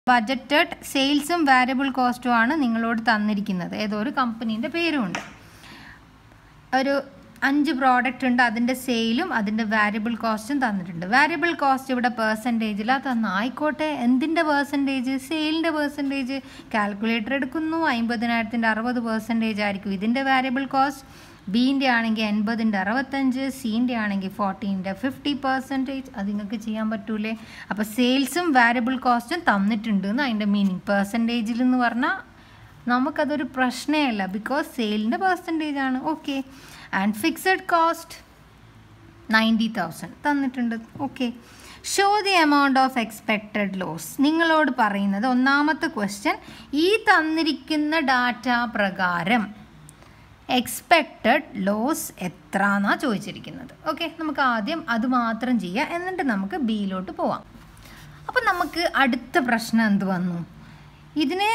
Budgeted സെയിൽസും variable കോസ്റ്റും ആണ് നിങ്ങളോട് തന്നിരിക്കുന്നത് ഏതോ ഒരു കമ്പനീൻ്റെ പേരുമുണ്ട് ഒരു അഞ്ച് പ്രോഡക്റ്റ് ഉണ്ട് അതിൻ്റെ സെയിലും അതിൻ്റെ വാരിയബിൾ കോസ്റ്റും തന്നിട്ടുണ്ട് വാരിയബിൾ കോസ്റ്റ് ഇവിടെ പേഴ്സൻറ്റേജിലാണ് തന്ന ആയിക്കോട്ടെ എന്തിൻ്റെ പേഴ്സൻറ്റേജ് സെയിലിൻ്റെ പേഴ്സൻറ്റേജ് കാൽക്കുലേറ്റർ എടുക്കുന്നു അമ്പതിനായിരത്തിൻ്റെ അറുപത് പേഴ്സൻറ്റേജ് ആയിരിക്കും ഇതിൻ്റെ വാരിയബിൾ കോസ്റ്റ് ബീൻ്റെ ആണെങ്കിൽ എൺപതിൻ്റെ അറുപത്തഞ്ച് സീൻ്റെ ആണെങ്കിൽ ഫോർട്ടീൻ്റെ ഫിഫ്റ്റി പെർസെൻറ്റേജ് അത് നിങ്ങൾക്ക് ചെയ്യാൻ പറ്റൂലേ അപ്പോൾ സെയിൽസും വാരിയബിൾ കോസ്റ്റും തന്നിട്ടുണ്ട് എന്ന് അതിൻ്റെ മീനിങ് പെർസെൻറ്റേജിൽ എന്ന് പറഞ്ഞാൽ നമുക്കതൊരു പ്രശ്നമല്ല ബിക്കോസ് സെയിലിൻ്റെ പെർസെൻറ്റേജ് ആണ് okay and fixed cost ninety thousand തന്നിട്ടുണ്ട് okay show the amount of expected loss നിങ്ങളോട് പറയുന്നത് ഒന്നാമത്തെ ക്വസ്റ്റ്യൻ ഈ തന്നിരിക്കുന്ന ഡാറ്റ പ്രകാരം എക്സ്പെക്റ്റഡ് ലോസ് എത്ര എന്നാണ് ചോദിച്ചിരിക്കുന്നത് ഓക്കെ നമുക്ക് ആദ്യം അത് മാത്രം ചെയ്യാം എന്നിട്ട് നമുക്ക് ബിയിലോട്ട് പോവാം അപ്പം നമുക്ക് അടുത്ത പ്രശ്നം എന്ത് വന്നു ഇതിന്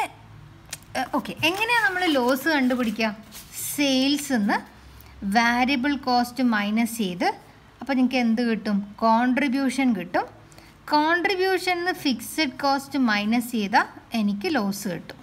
ഓക്കെ എങ്ങനെയാണ് നമ്മൾ ലോസ് കണ്ടുപിടിക്കുക സെയിൽസ് നിന്ന് വാരിയബിൾ കോസ്റ്റ് മൈനസ് ചെയ്ത് അപ്പോൾ നിങ്ങൾക്ക് എന്ത് കിട്ടും കോൺട്രിബ്യൂഷൻ കിട്ടും കോൺട്രിബ്യൂഷൻ നിന്ന് ഫിക്സഡ് കോസ്റ്റ് മൈനസ് ചെയ്താൽ എനിക്ക് ലോസ് കിട്ടും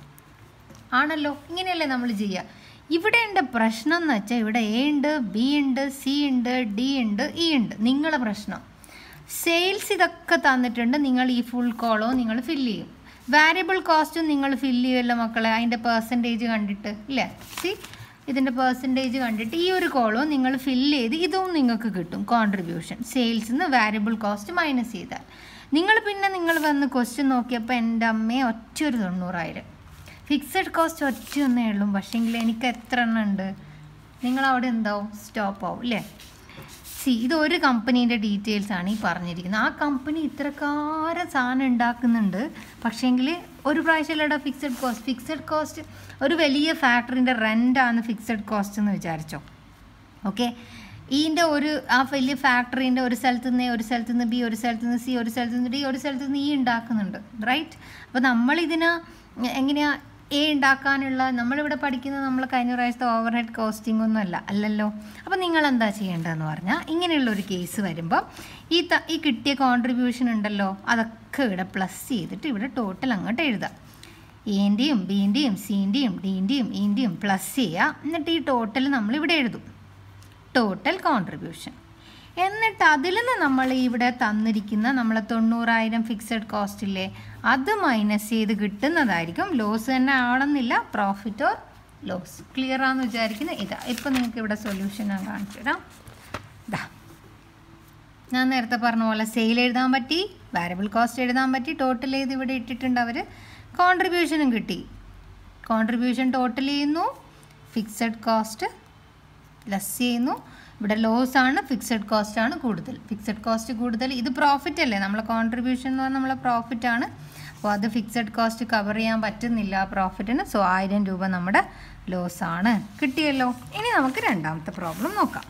ആണല്ലോ ഇങ്ങനെയല്ലേ നമ്മൾ ചെയ്യുക ഇവിടെ ഉണ്ട് പ്രശ്നം എന്ന് വെച്ചാൽ ഇവിടെ എ ഉണ്ട് ബി ഉണ്ട് സി ഉണ്ട് ഡി ഉണ്ട് ഇ ഉണ്ട് നിങ്ങളെ പ്രശ്നം സെയിൽസ് ഇതൊക്കെ തന്നിട്ടുണ്ട് നിങ്ങൾ ഈ ഫുൾ കോളോ നിങ്ങൾ ഫില്ല് ചെയ്യും വാരിയബിൾ കോസ്റ്റും നിങ്ങൾ ഫില്ല് ചെയ്യുമല്ലോ മക്കളെ അതിൻ്റെ പേഴ്സൻറ്റേജ് കണ്ടിട്ട് ഇല്ലേ സി ഇതിൻ്റെ പേഴ്സൻറ്റേജ് കണ്ടിട്ട് ഈ ഒരു കോളോ നിങ്ങൾ ഫില്ല് ചെയ്ത് ഇതും നിങ്ങൾക്ക് കിട്ടും കോൺട്രിബ്യൂഷൻ സെയിൽസിൽ നിന്ന് വാരിയബിൾ കോസ്റ്റ് മൈനസ് ചെയ്താൽ നിങ്ങൾ പിന്നെ നിങ്ങൾ വന്ന് ക്വസ്റ്റ്യൻ നോക്കിയപ്പോൾ എൻ്റെ അമ്മയെ ഒറ്റ ഒരു തൊണ്ണൂറായിരം ഫിക്സഡ് കോസ്റ്റ് ഒറ്റ ഒന്നേ ഉള്ളൂ പക്ഷേങ്കിൽ എനിക്ക് എത്ര എണ്ണം ഉണ്ട് നിങ്ങൾ അവിടെ എന്താവും സ്റ്റോപ്പ് ആവും അല്ലേ സി ഇത് ഒരു കമ്പനീൻ്റെ ഡീറ്റെയിൽസ് ആണ് ഈ പറഞ്ഞിരിക്കുന്നത് ആ കമ്പനി ഇത്രക്കാരം സാധനം ഉണ്ടാക്കുന്നുണ്ട് പക്ഷേങ്കിൽ ഒരു പ്രാവശ്യമല്ലടാ ഫിക്സഡ് കോസ്റ്റ് ഫിക്സഡ് കോസ്റ്റ് ഒരു വലിയ ഫാക്ടറിൻ്റെ റെൻ്റാണ് ഫിക്സഡ് കോസ്റ്റ് എന്ന് വിചാരിച്ചോ ഓക്കെ ഈൻ്റെ ഒരു ആ വലിയ ഫാക്ടറീൻ്റെ ഒരു സ്ഥലത്ത് നിന്ന് ഒരു സ്ഥലത്ത് നിന്ന് ബി ഒരു സ്ഥലത്ത് നിന്ന് സി ഒരു സ്ഥലത്ത് നിന്ന് ഡി ഒരു സ്ഥലത്ത് നിന്ന് ഇ ഉണ്ടാക്കുന്നുണ്ട് റൈറ്റ് അപ്പോൾ നമ്മളിതിനെ എങ്ങനെയാ എ ഉണ്ടാക്കാനുള്ള നമ്മളിവിടെ പഠിക്കുന്നത് നമ്മൾ കഴിഞ്ഞ പ്രാവശ്യത്തെ ഓവർ ഹെഡ് കോസ്റ്റിംഗ് ഒന്നും അല്ല അല്ലല്ലോ അപ്പോൾ നിങ്ങൾ എന്താ ചെയ്യേണ്ടതെന്ന് പറഞ്ഞാൽ ഇങ്ങനെയുള്ള ഒരു കേസ് വരുമ്പോൾ ഈ ത ഈ കിട്ടിയ കോൺട്രിബ്യൂഷൻ ഉണ്ടല്ലോ അതൊക്കെ ഇവിടെ പ്ലസ് ചെയ്തിട്ട് ഇവിടെ ടോട്ടൽ അങ്ങോട്ട് എഴുതാം എൻ്റെയും ബീൻ്റെയും സീൻ്റെയും ഡീൻ്റെയും ഈൻ്റെയും പ്ലസ് ചെയ്യുക എന്നിട്ട് ഈ ടോട്ടൽ നമ്മൾ ഇവിടെ എഴുതും ടോട്ടൽ കോൺട്രിബ്യൂഷൻ എന്നിട്ട് അതിൽ നിന്ന് നമ്മൾ ഇവിടെ തന്നിരിക്കുന്ന നമ്മളെ തൊണ്ണൂറായിരം ഫിക്സഡ് കോസ്റ്റില്ലേ അത് മൈനസ് ചെയ്ത് കിട്ടുന്നതായിരിക്കും ലോസ് തന്നെ ആവണമെന്നില്ല പ്രോഫിറ്റ് ഓർ ലോസ് ക്ലിയർ ആണെന്ന് വിചാരിക്കുന്നത് ഇതാ ഇപ്പം നിങ്ങൾക്ക് ഇവിടെ സൊല്യൂഷൻ ഞാൻ കാണിച്ചു തരാം ഇതാ ഞാൻ നേരത്തെ പറഞ്ഞ പോലെ സെയിൽ എഴുതാൻ പറ്റി വാരിയബിൾ കോസ്റ്റ് എഴുതാൻ പറ്റി ടോട്ടൽ ചെയ്ത് ഇവിടെ ഇട്ടിട്ടുണ്ട് അവർ കോൺട്രിബ്യൂഷനും കിട്ടി കോൺട്രിബ്യൂഷൻ ടോട്ടൽ ചെയ്യുന്നു ഫിക്സഡ് കോസ്റ്റ് ലെസ് ചെയ്യുന്നു ഇവിടെ ലോസ് ആണ് ഫിക്സഡ് കോസ്റ്റ് ആണ് കൂടുതൽ ഫിക്സഡ് കോസ്റ്റ് കൂടുതൽ ഇത് പ്രോഫിറ്റ് അല്ലേ നമ്മളെ കോൺട്രിബ്യൂഷൻ എന്ന് പറഞ്ഞാൽ നമ്മളെ പ്രോഫിറ്റ് ആണ് അപ്പോൾ അത് ഫിക്സഡ് കോസ്റ്റ് കവർ ചെയ്യാൻ പറ്റുന്നില്ല ആ പ്രോഫിറ്റിന് സോ ആയിരം രൂപ നമ്മുടെ ലോസ് ആണ് കിട്ടിയല്ലോ ഇനി നമുക്ക് രണ്ടാമത്തെ പ്രോബ്ലം നോക്കാം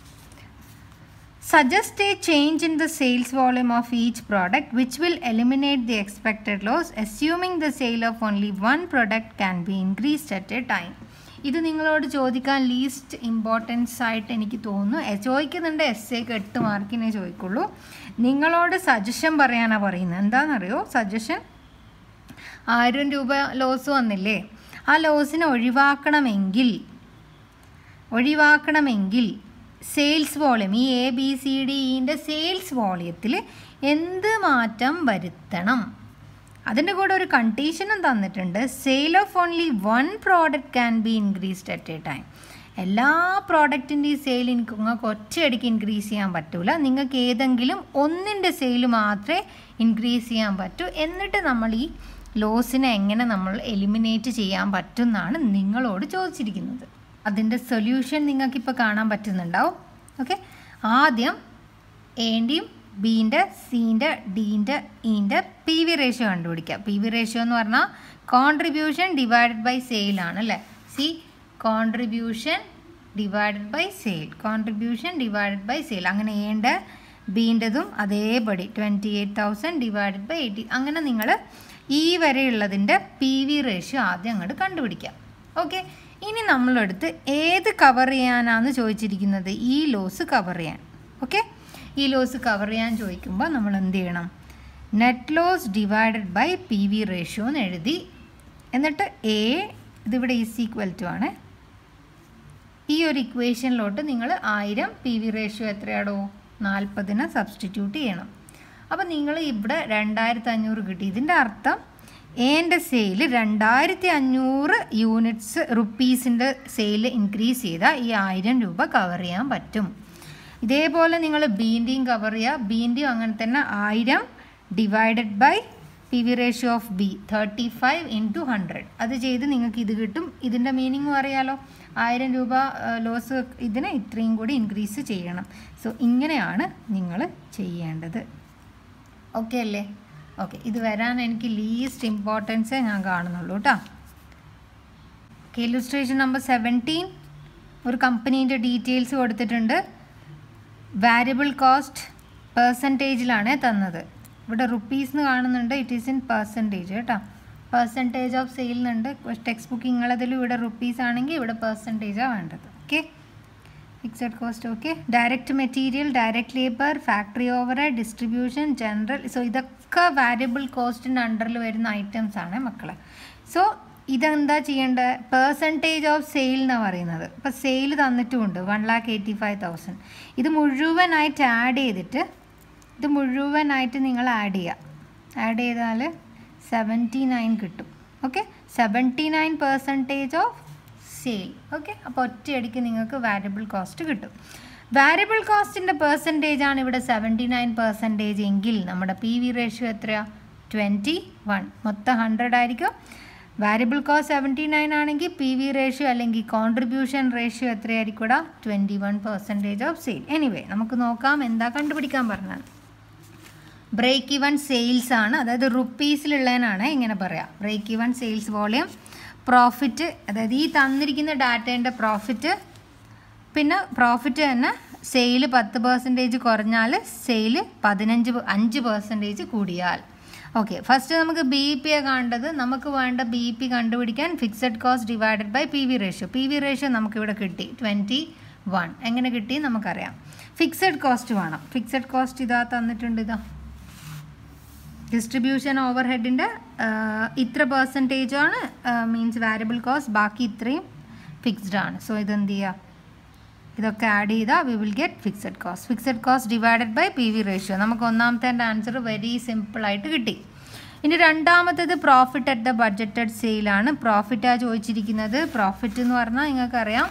Suggest a change in the sales volume of each product which will eliminate the expected loss assuming the sale of only one product can be increased at a time. ഇത് നിങ്ങളോട് ചോദിക്കാൻ least importance ആയിട്ട് എനിക്ക് തോന്നുന്നു A- ചോദിക്കുന്നുണ്ട് S എക്ക് എട്ട് മാർക്കിനെ ചോദിക്കുള്ളൂ നിങ്ങളോട് സജഷൻ പറയാനാണ് പറയുന്നത് എന്താണെന്നറിയോ സജഷൻ ആയിരം രൂപ ലോസ് വന്നില്ലേ ആ ലോസിനെ ഒഴിവാക്കണമെങ്കിൽ ഒഴിവാക്കണമെങ്കിൽ സെയിൽസ് വോളിയം ഈ എ ബി സി ഡി ഇൻ്റെ സെയിൽസ് വോളിയത്തിൽ എന്ത് മാറ്റം വരുത്തണം അതിൻ്റെ കൂടെ ഒരു കണ്ടീഷനും തന്നിട്ടുണ്ട് sale of only one product can be increased at a time എല്ലാ പ്രോഡക്റ്റിൻ്റെയും സെയിൽ എനിക്ക് നിങ്ങൾക്ക് ഒറ്റയടിക്ക് ഇൻക്രീസ് ചെയ്യാൻ പറ്റില്ല നിങ്ങൾക്ക് ഏതെങ്കിലും ഒന്നിൻ്റെ സെയിൽ മാത്രമേ ഇൻക്രീസ് ചെയ്യാൻ പറ്റൂ എന്നിട്ട് നമ്മൾ ഈ ലോസിനെ എങ്ങനെ നമ്മൾ എലിമിനേറ്റ് ചെയ്യാൻ പറ്റും എന്നാണ് നിങ്ങളോട് ചോദിച്ചിരിക്കുന്നത് അതിൻ്റെ സൊല്യൂഷൻ നിങ്ങൾക്കിപ്പോൾ കാണാൻ പറ്റുന്നുണ്ടാവും ഓക്കെ ആദ്യം എൻ്റെയും ബീൻ്റെ സീൻ്റെ ഡീൻ്റെ ഈൻ്റെ പി വി റേഷ്യോ കണ്ടുപിടിക്കുക പി വി റേഷ്യോ എന്ന് പറഞ്ഞാൽ കോൺട്രിബ്യൂഷൻ ഡിവൈഡഡ് ബൈ സെയിലാണ് അല്ലേ C contribution divided by sale contribution divided by sale അങ്ങനെ ഏണ്ട ബീൻ്റെതും അതേപടി twenty eight thousand divided by eighty അങ്ങനെ നിങ്ങൾ ഈ വരെയുള്ളതിൻ്റെ പി വി റേഷ്യോ ആദ്യം അങ്ങോട്ട് കണ്ടുപിടിക്കാം ഓക്കെ ഇനി നമ്മളെടുത്ത് ഏത് കവർ ചെയ്യാനാണ് ചോദിച്ചിരിക്കുന്നത് ഈ ലോസ് കവർ ചെയ്യാൻ ഓക്കെ ഈ ലോസ് കവർ ചെയ്യാൻ ചോദിക്കുമ്പോൾ നമ്മൾ എന്ത് ചെയ്യണം net loss divided by P V ratio എന്ന് എഴുതി എന്നിട്ട് എ ഇതിവിടെ ഈസ് ഈക്വൽ ടു ആണ് ഈ ഒരു ഇക്വേഷനിലോട്ട് നിങ്ങൾ ആയിരം പി വി റേഷ്യോ എത്രയാടോ നാൽപ്പതിന് സബ്സ്റ്റിറ്റ്യൂട്ട് ചെയ്യണം അപ്പം നിങ്ങൾ ഇവിടെ രണ്ടായിരത്തി അഞ്ഞൂറ് കിട്ടി ഇതിൻ്റെ അർത്ഥം എൻ്റെ സെയിൽ രണ്ടായിരത്തി അഞ്ഞൂറ് യൂണിറ്റ്സ് റുപ്പീസിൻ്റെ സെയിൽ ഇൻക്രീസ് ചെയ്താൽ ഈ ആയിരം രൂപ കവർ ചെയ്യാൻ പറ്റും ഇതേപോലെ നിങ്ങൾ ബീൻ്റെയും കവർ ചെയ്യുക ബീൻ്റെയും അങ്ങനെ തന്നെ ആയിരം divided by P V ratio of B thirty five into hundred അത് ചെയ്ത് നിങ്ങൾക്ക് ഇത് കിട്ടും ഇതിൻ്റെ മീനിങ്ങും അറിയാലോ ആയിരം രൂപ ലോസ് ഇതിനെ ഇത്രയും കൂടി ഇൻക്രീസ് ചെയ്യണം സോ ഇങ്ങനെയാണ് നിങ്ങൾ ചെയ്യേണ്ടത് ഓക്കെ അല്ലേ ഓക്കെ ഇത് വരാൻ എനിക്ക് ലീസ്റ്റ് ഇമ്പോർട്ടൻസേ ഞാൻ കാണുന്നുള്ളൂ കേട്ടോ ഓക്കെ ഇലുസ്ട്രേഷൻ നമ്പർ സെവൻറ്റീൻ ഒരു കമ്പനീൻ്റെ ഡീറ്റെയിൽസ് കൊടുത്തിട്ടുണ്ട് വാരിയബിൾ കോസ്റ്റ് പെർസെൻറ്റേജിലാണ് തന്നത് ഇവിടെ റുപ്പീസ് എന്ന് കാണുന്നുണ്ട് ഇറ്റ് ഈസ് ഇൻ പെർസെൻറ്റേജ് കേട്ടോ പെർസെൻറ്റേജ് ഓഫ് സെയിൽ എന്നുണ്ട് ടെക്സ്റ്റ് ബുക്ക് നിങ്ങളതിൽ ഇവിടെ റുപ്പീസ് ആണെങ്കിൽ ഇവിടെ പെർസെൻറ്റേജാണ് വേണ്ടത് okay fixed cost okay direct material direct labour factory over distribution general so ഇതൊക്കെ വാരിയബിൾ കോസ്റ്റിൻ്റെ അണ്ടറിൽ വരുന്ന ഐറ്റംസ് ആണ് മക്കളെ സോ ഇതെന്താ ചെയ്യേണ്ടത് പേഴ്സൻറ്റേജ് ഓഫ് സെയിൽ എന്നാണ് പറയുന്നത് ഇപ്പോൾ സെയിൽ തന്നിട്ടുമുണ്ട് one lakh eighty five thousand ഇത് മുഴുവനായിട്ട് ആഡ് ചെയ്തിട്ട് ഇത് മുഴുവനായിട്ട് നിങ്ങൾ ആഡ് ചെയ്യുക ആഡ് ചെയ്താൽ സെവൻറ്റി നയൻ കിട്ടും okay seventy nine percentage of sale okay അപ്പോൾ ഒറ്റയടിക്ക് നിങ്ങൾക്ക് വാരിയബിൾ കോസ്റ്റ് കിട്ടും വാരിയബിൾ കോസ്റ്റിൻ്റെ പെർസെൻറ്റേജ് ആണ് ഇവിടെ സെവൻറ്റി നയൻ പെർസെൻറ്റേജ് എങ്കിൽ നമ്മുടെ പി വി റേഷ്യോ എത്രയാണ് ട്വൻറ്റി വൺ മൊത്തം ഹൺഡ്രഡ് ആയിരിക്കും വാരിയബിൾ കോസ്റ്റ് സെവൻറ്റി നയൻ ആണെങ്കിൽ പി വി റേഷ്യോ അല്ലെങ്കിൽ കോൺട്രിബ്യൂഷൻ റേഷ്യോ എത്രയായിരിക്കും ഇവിടെ twenty one percentage of sale anyway നമുക്ക് നോക്കാം എന്താ കണ്ടുപിടിക്കാൻ പറഞ്ഞത് ബ്രേക്ക് ഇവൺ സെയിൽസ് ആണ് അതായത് റുപ്പീസിലുള്ളതിനാണ് ഇങ്ങനെ പറയാം break even sales volume profit അതായത് ഈ തന്നിരിക്കുന്ന ഡാറ്റേൻ്റെ പ്രോഫിറ്റ് പിന്നെ പ്രോഫിറ്റ് തന്നെ സെയിൽ പത്ത് പെർസെൻറ്റേജ് കുറഞ്ഞാൽ സെയിൽ പതിനഞ്ച് അഞ്ച് പെർസെൻറ്റേജ് കൂടിയാൽ ഓക്കെ ഫസ്റ്റ് നമുക്ക് ബി പി കാണേണ്ടത് നമുക്ക് വേണ്ട ബി പി കണ്ടുപിടിക്കാൻ fixed cost divided by P V ratio P V ratio നമുക്കിവിടെ കിട്ടി ട്വൻറ്റി വൺ എങ്ങനെ കിട്ടി നമുക്കറിയാം ഫിക്സഡ് കോസ്റ്റ് വേണം ഫിക്സഡ് കോസ്റ്റ് ഇതാ തന്നിട്ടുണ്ട് ഇതാ ഡിസ്ട്രിബ്യൂഷൻ ഓവർ ഹെഡിൻ്റെ ഇത്ര പെർസെൻറ്റേജ് ആണ് മീൻസ് വാരിയബിൾ കോസ്റ്റ് ബാക്കി ഇത്രയും ഫിക്സ്ഡ് ആണ് സോ ഇതെന്ത് ചെയ്യുക ഇതൊക്കെ ആഡ് ചെയ്താൽ we will get fixed cost fixed cost divided by P V ratio നമുക്ക് ഒന്നാമത്തെ ആൻസർ വെരി സിമ്പിളായിട്ട് കിട്ടി ഇനി രണ്ടാമത്തേത് പ്രോഫിറ്റ് അറ്റ് ദ ബഡ്ജറ്റഡ് സെയിലാണ് പ്രോഫിറ്റാണ് ചോദിച്ചിരിക്കുന്നത് പ്രോഫിറ്റ് എന്ന് പറഞ്ഞാൽ നിങ്ങൾക്കറിയാം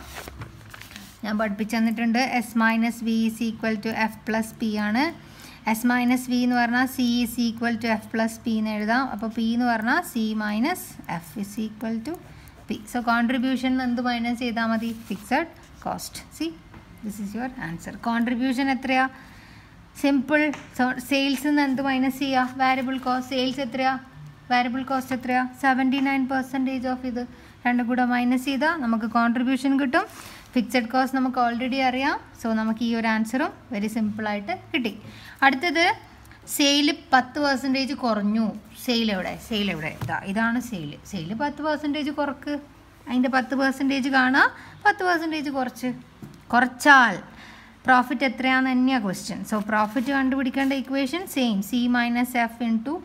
ഞാൻ പഠിപ്പിച്ചു തന്നിട്ടുണ്ട് S minus V is equal to F plus P ആണ് എസ് മൈനസ് വി എന്ന് പറഞ്ഞാൽ C is equal to F plus P എന്ന് എഴുതാം അപ്പോൾ പി എന്ന് പറഞ്ഞാൽ C minus F is equal to P so contribution എന്ത് മൈനസ് ചെയ്താൽ മതി fixed cost C this is your answer contribution എത്രയാ സിമ്പിൾ സെയിൽസ് നിന്ന് എന്ത് മൈനസ് ചെയ്യുക വാരിയബിൾ കോസ്റ്റ് സെയിൽസ് എത്രയാ വാരിയബിൾ കോസ്റ്റ് എത്രയാ സെവൻറ്റി നയൻ പെർസെൻറ്റേജ് ഓഫ് ഇത് രണ്ടും കൂടെ മൈനസ് ചെയ്താൽ നമുക്ക് കോൺട്രിബ്യൂഷൻ കിട്ടും ഫിക്സഡ് കോസ്റ്റ് നമുക്ക് ഓൾറെഡി അറിയാം സോ നമുക്ക് ഈ ഒരു ആൻസറും വെരി സിമ്പിളായിട്ട് കിട്ടി അടുത്തത് സെയിൽ പത്ത് പെർസെൻറ്റേജ് കുറഞ്ഞു സെയിൽ എവിടെ സെയിൽ എവിടെ ഇതാ ഇതാണ് സെയിൽ സെയിൽ പത്ത് പെർസെൻറ്റേജ് കുറക്ക് അതിൻ്റെ പത്ത് പെർസെൻറ്റേജ് കാണുക പത്ത് പെർസെൻറ്റേജ് കുറച്ച് കുറച്ചാൽ പ്രോഫിറ്റ് എത്രയാണെന്ന് തന്നെയാണ് ക്വസ്റ്റ്യൻ സോ പ്രോഫിറ്റ് കണ്ടുപിടിക്കേണ്ട equation same C minus F into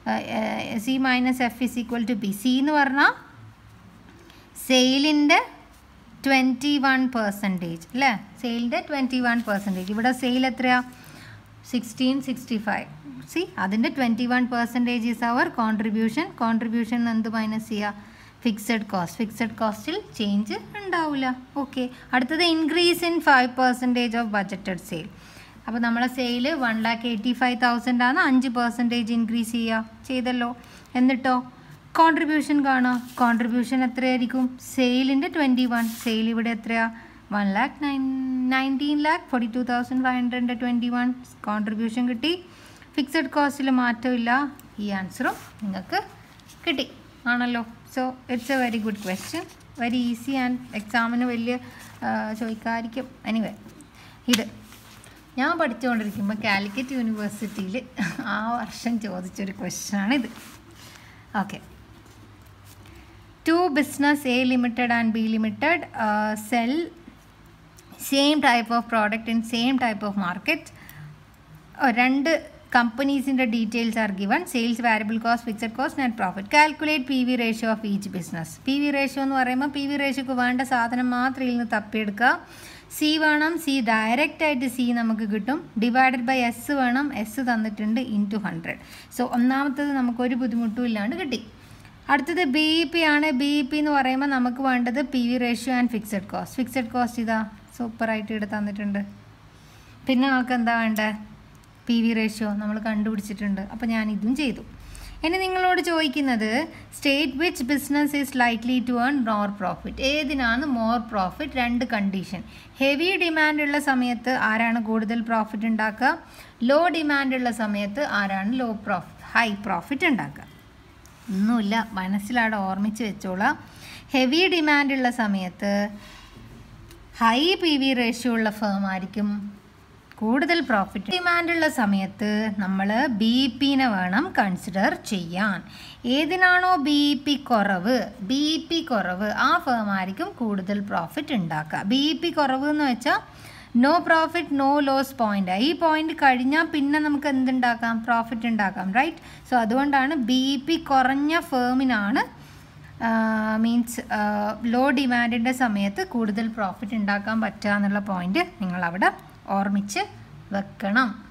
C minus F is equal to P C എന്ന് പറഞ്ഞാൽ സെയിലിൻ്റെ ട്വൻറ്റി വൺ പെർസെൻറ്റേജ് അല്ലേ സെയിലിൻ്റെ ട്വൻറ്റി വൺ പെർസെൻറ്റേജ് ഇവിടെ സെയിൽ എത്രയാണ് സിക്സ്റ്റീൻ സിക്സ്റ്റി ഫൈവ് സി അതിൻ്റെ twenty one percentage is our contribution contribution എന്ത് minus ചെയ്യുക ഫിക്സഡ് കോസ്റ്റ് ഫിക്സഡ് കോസ്റ്റിൽ ചേഞ്ച് ഉണ്ടാവില്ല ഓക്കെ അടുത്തത് increase in five percentage of budgeted sale അപ്പോൾ നമ്മളെ sale one lakh eighty five thousand ആണ് അഞ്ച് പെർസെൻറ്റേജ് ഇൻക്രീസ് ചെയ്യുക ചെയ്തല്ലോ എന്നിട്ടോ കോൺട്രിബ്യൂഷൻ കാണുക കോൺട്രിബ്യൂഷൻ എത്രയായിരിക്കും സെയിലിൻ്റെ ട്വൻറ്റി വൺ സെയിൽ ഇവിടെ എത്രയാ one lakh nine nineteen lakh forty two thousand five ഹൺഡ്രഡിൻ്റെ ട്വൻറ്റി വൺ കോൺട്രിബ്യൂഷൻ കിട്ടി ഫിക്സഡ് കോസ്റ്റിൽ മാറ്റമില്ല ഈ ആൻസറും നിങ്ങൾക്ക് കിട്ടി ആണല്ലോ so it's a very good question very easy and എക്സാമിന് വലിയ ചോദിക്കാതിരിക്കും എനിവേ ഇത് ഞാൻ പഠിച്ചുകൊണ്ടിരിക്കുമ്പോൾ കാലിക്കറ്റ് യൂണിവേഴ്സിറ്റിയിൽ ആ വർഷം ചോദിച്ചൊരു ക്വസ്റ്റ്യനാണിത് okay two business A limited and B limited sell same type of product in same type of market രണ്ട് കമ്പനീസിൻ്റെ details are given sales variable cost fixed cost net profit calculate P V ratio of each business P V ratio എന്ന് പറയുമ്പോൾ P V റേഷ്യോക്ക് വേണ്ട സാധനം മാത്രം ഇതിൽ നിന്ന് തപ്പിയെടുക്കുക സി വേണം സി ഡയറക്റ്റ് ആയിട്ട് സി നമുക്ക് കിട്ടും ഡിവൈഡഡ് ബൈ എസ് വേണം എസ് തന്നിട്ടുണ്ട് ഇൻ ടു ഹൺഡ്രഡ് സോ ഒന്നാമത്തത് നമുക്കൊരു ബുദ്ധിമുട്ടും ഇല്ലാണ്ട് കിട്ടി അടുത്തത് ബി ഇ പി ആണ് ബി ഇ പി എന്ന് പറയുമ്പോൾ നമുക്ക് വേണ്ടത് P V ratio and fixed cost fixed cost ഇതാ സൂപ്പറായിട്ട് ഇവിടെ തന്നിട്ടുണ്ട് പിന്നെ നമുക്ക് എന്താ വേണ്ടത് പി വി റേഷ്യോ നമ്മൾ കണ്ടുപിടിച്ചിട്ടുണ്ട് അപ്പോൾ ഞാൻ ഇതും ചെയ്തു ഇനി നിങ്ങളോട് ചോദിക്കുന്നത് state which business is likely to earn more profit ഏതിനാണ് മോർ പ്രോഫിറ്റ് രണ്ട് കണ്ടീഷൻ ഹെവി ഡിമാൻഡ് ഉള്ള സമയത്ത് ആരാണ് കൂടുതൽ പ്രോഫിറ്റ് ഉണ്ടാക്കുക ലോ ഡിമാൻഡ് ഉള്ള സമയത്ത് ആരാണ് ലോ പ്രോഫിറ്റ് ഹൈ പ്രോഫിറ്റ് ഉണ്ടാക്കുക ഒന്നുമില്ല മനസ്സിലവിടെ ഓർമ്മിച്ച് വെച്ചോളാം ഹെവി ഡിമാൻഡ് ഉള്ള സമയത്ത് ഹൈ പി വി റേഷ്യോ ഉള്ള ഫേം ആയിരിക്കും കൂടുതൽ പ്രോഫിറ്റ് ഡിമാൻഡ് ഉള്ള സമയത്ത് നമ്മൾ ബി പിനെ വേണം കൺസിഡർ ചെയ്യാൻ ഏതിനാണോ ബി പി കുറവ് ബി പി കുറവ് ആ ഫേം ആയിരിക്കും കൂടുതൽ പ്രോഫിറ്റ് ഉണ്ടാക്കുക ബി പി കുറവ് എന്ന് വെച്ചാൽ no profit no loss point ഈ പോയിന്റ് കഴിഞ്ഞാൽ പിന്നെ നമുക്ക് എന്തുണ്ടാക്കാം പ്രോഫിറ്റ് ഉണ്ടാക്കാം റൈറ്റ് സോ അതുകൊണ്ടാണ് ബി പി കുറഞ്ഞ ഫേമിനാണ് മീൻസ് ലോ ഡിമാൻഡിൻ്റെ സമയത്ത് കൂടുതൽ പ്രോഫിറ്റ് ഉണ്ടാക്കാൻ പറ്റുക എന്നുള്ള പോയിന്റ് നിങ്ങളവിടെ ഓർമ്മിച്ച് വെക്കണം